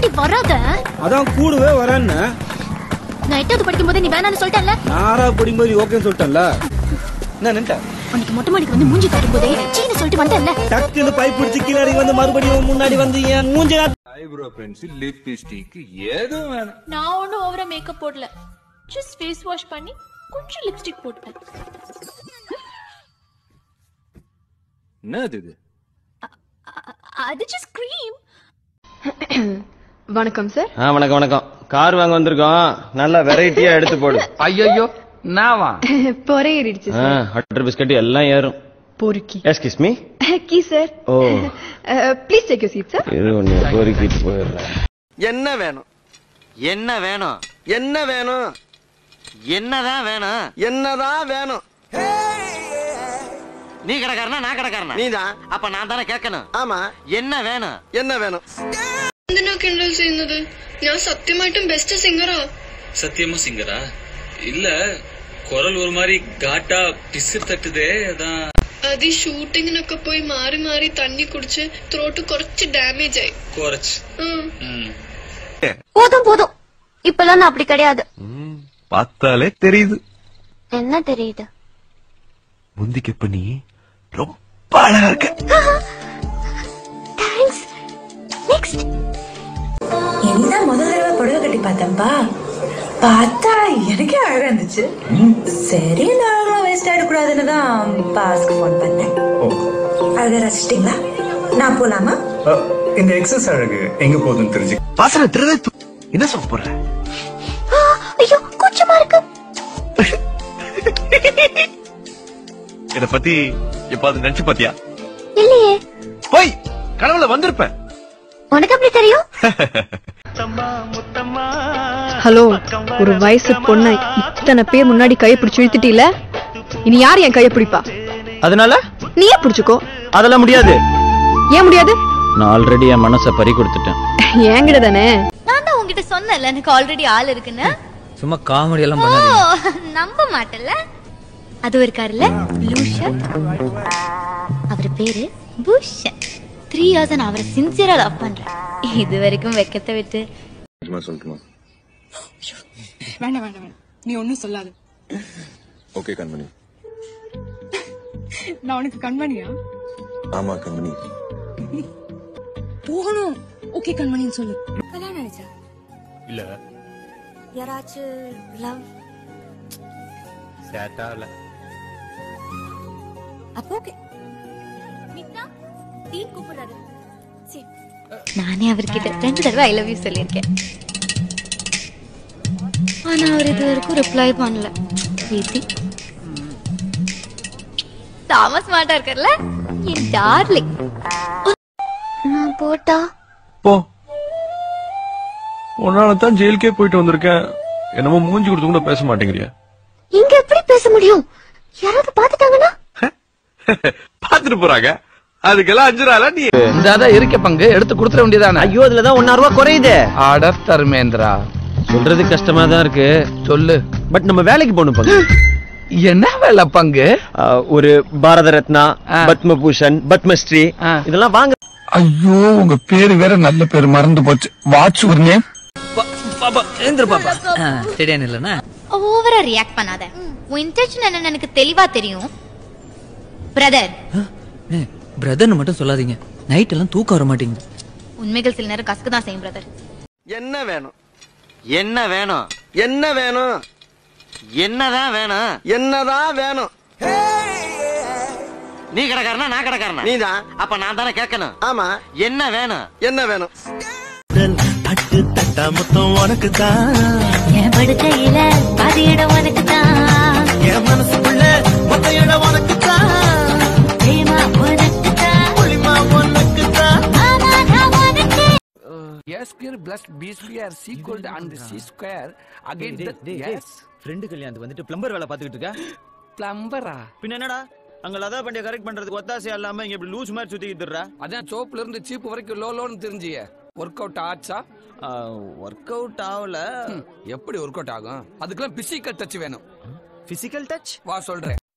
ஏய் வராத அதான் கூடவே வரேன்னு நான் எட்டாவது படிக்கும் போதே நீ வேணாம்னு சொல்லிட்டேன்ல நாரா படிக்கும்போது ஓகேன்னு சொல்லிட்டேன்ல என்ன நின்ட்ட உனக்கு மொட்டை மாடிக்கு வந்து மூஞ்சி காட்டும் போதே சீனு சொல்லிட்டு வந்தேன்ல டக்குன்னு பைப் பிடிச்சி கீழே இறங்கி வந்து மறுபடியும் முன்னாடி வந்து என் மூஞ்சி ஐப்ரோ பென்சில் லிப்ஸ்டிக் எதுவும் வேணாம் நான் ஒன்றும் ஓவரா மேக்கப் போடல ஜஸ்ட் ஃபேஸ் வாஷ் பண்ணி கொஞ்சம் லிப்ஸ்டிக் போட்டேன் என்னது இது அது ஜஸ்ட் க்ரீம் வணக்கம் சார் ஆ வணக்கம் வணக்கம் கார் வாங்க வந்திருக்கோம் நல்லா வெரைட்டியா எடுத்து போடு ஐயோ நாவா பொறை ஏறிடுச்சு ஆ ஹட்டர் பிஸ்கட் எல்லாம் ஏறும் பொறுக்கி எஸ்கிஸ் மீ கீ sir oh please take you seat sir இரு ஒன்று பொறுக்கிட்டு போயிடுறேன் என்ன வேணும் என்ன வேணும் என்ன வேணும் என்னதான் வேணும் என்னதான் வேணும் நீ கடைக்காரனா நான் கடைக்காரனா நீதான் அப்ப நான் தானே கேட்கணும் ஆமா என்ன வேணும் என்ன வேணும் എന്തിനാ കിണ്ടൽ ചെയ്യുന്നത് ഞാൻ സത്യമായിട്ടും ബെസ്റ്റ് സിംഗറാ சத்தியமா சிங்கரா இல்ல குரல் ஒரு மாதிரி காட்டா பிசு தட்டுதே அதான் അത് ഈ ഷൂട്ടിങ്ങിനൊക്കെ പോയി മാറി മാറി തണ്ണി കുടിച്ച് ത്രോട്ട് കുറച്ച് ഡാമേജ് ആയി குறைச்சு ഉം. ம் போதும் போதும் இப்பெல்லாம் நான் அப்படி கிடையாது பார்த்தாலே தெரியுது என்ன தெரியுது முந்திக்கு இப்ப நீ ரொம்ப அழகா இருக்க தேங்க்ஸ் நெக்ஸ்ட் என்ன முதல் தடவை புடவை கட்டி பார்த்தேன்ப்பா பார்த்தா எனக்கே அழகா இருந்துச்சு சரி இந்த அழகெல்லாம் வேஸ்ட் ஆயிடக்கூடாதுன்னு தான் பாஸ்க்கு ஃபோன் பண்ணேன் அழகா ரசிச்சிட்டீங்களா நான் போலாமா இந்த எக்ஸஸ் அழகு எங்க போகுதுன்னு தெரிஞ்சு வாசனை திருவே என்ன சொல்ல போற ஐயோ கூச்சமா இருக்கு இத பத்தி எப்பாவது நினைச்சு பாத்தியா இல்லையே போய் கனவுல வந்திருப்பேன் உனக்கு எப்படி தெரியும் ஹலோ ஒரு வயசு பொண்ணை இத்தனை பேர் முன்னாடி கையை பிடிச்சு இழுத்துட்டீல இனி யார் என் கையை பிடிப்பா அதனால நீயே பிடிச்சுக்கோ அதெல்லாம் முடியாது ஏன் முடியாது நான் ஆல்ரெடி என் மனசை பறி கொடுத்துட்டேன் என்கிட்ட தானே நான் தான் உங்ககிட்ட சொன்னேன்ல எனக்கு ஆல்ரெடி ஆள் இருக்குன்னு சும்மா காமெடி எல்லாம் ஓ பண்ணாதீங்க நம்ப மாட்டல அது இருக்காருல்ல ப்ளூஷன் அவர் பேரு பூஷன் த்ரீ இயர்ஸ் நான் அவரை சின்சியரா லவ் பண்றேன் இது வரைக்கும் வெக்கத்தை விட்டு சொல்லட்டுமா வேண்டாம் வேண்டாம் வேண்டாம் நீ ஒன்னும் சொல்லாது ஓகே கண்மணி நான் உனக்கு கண்மணியா ஆமா கண்மணி போகணும் ஓகே கண்மணின்னு சொல்லு கல்யாணம் ஆயிடுச்சா இல்ல யாராச்சும் லவ் சேட்டா இல்ல அப்போ ஓகே நானே அவர்கிட்ட ரெண்டு தடவை ஐ லவ் யூ சொல்லியிருக்கேன் ஆனா அவர் இது வரைக்கும் ரிப்ளை பண்ணல விதி தாமஸ் ஸ்மார்ட்டா இருக்கார்ல என் டார்லிங் நான் போட்டா போ உன்னால தான் ஜெயிலுக்கே போயிட்டு வந்திருக்கேன் என்னமோ மூஞ்சி கொடுத்து கூட பேச மாட்டேங்கிறியா இங்க எப்படி பேச முடியும் யாராவது பாத்துட்டாங்கன்னா பாத்துட்டு போறாங்க அதுக்கெல்லாம் அஞ்சு நாளா நீ இந்தாதான் இருக்க பங்கு எடுத்து கொடுத்துட வேண்டியதானே ஐயோ அதுலதான் ஒன்னாயிரம் ரூபாய் குறையுது ஆட தர்மேந்திரா சொல்றது கஷ்டமா தான் இருக்கு சொல்லு பட் நம்ம வேலைக்கு போகணும் பங்கு என்ன வேலை பங்கு ஆ, ஒரு பாரத ரத்னா ஆ. பத்மபூஷன் பத்மஸ்ரீ ஆ. இதெல்லாம் வாங்க ஐயோ உங்க பேரு வேற நல்ல பேரு மறந்து போச்சு வாட்ச் ஒரு நேம் பாப்பா ஏந்திர பாப்பா சரியா இல்லனா ஓவரா ரியாக்ட் பண்ணாத உன் இன்டென்ஷன் என்னன்னு எனக்கு தெளிவா தெரியும் பிரதர் பிரதர்னு மட்டும் சொல்லாதீங்க நைட் எல்லாம் தூக்கம் வர மாட்டேங்குது உண்மைகள் சில நேரம் கசக்கு தான் செய்யும் பிரதர் என்ன வேணும் என்ன வேணும் என்ன வேணும் என்னதான் வேணும் என்னதான் வேணும் நீ கடைக்காரனா நான் கடைக்காரனா நீதான் அப்ப நான் தானே கேட்கணும் ஆமா என்ன வேணும் என்ன வேணும் என் படுக்கையில பாதி இடம் உனக்கு தான் என் மனசுக்குள்ள மொத்த இடம் உனக்கு தான் உனக்கு தான் உனக்கு தான் மாமா நான் உனக்கு A square plus B square is equal to and C square again the yes friend கல்யாணத்துக்கு வந்துட்டு பிளம்பர் வேலை பாத்துக்கிட்டு இருக்க பிளம்பரா பின்ன என்னடா அங்க லதா பண்டிகை கரெக்ட் பண்றதுக்கு ஒத்தாசையா இல்லாம இங்க இப்படி லூஸ் மாதிரி சுத்திக்கிட்டு இருக்க? அதான் சோப்புல இருந்து சீப்பு வரைக்கும் லோ லோன்னு தெரிஞ்சிய ஒர்க் அவுட் ஆச்சா ஆ ஒர்க் அவுட் ஆகல எப்படி ஒர்க் அவுட் ஆகும் அதுக்கெல்லாம் பிசிக்கல் டச் வேணும் பிசிக்கல் டச் வா சொல்றேன்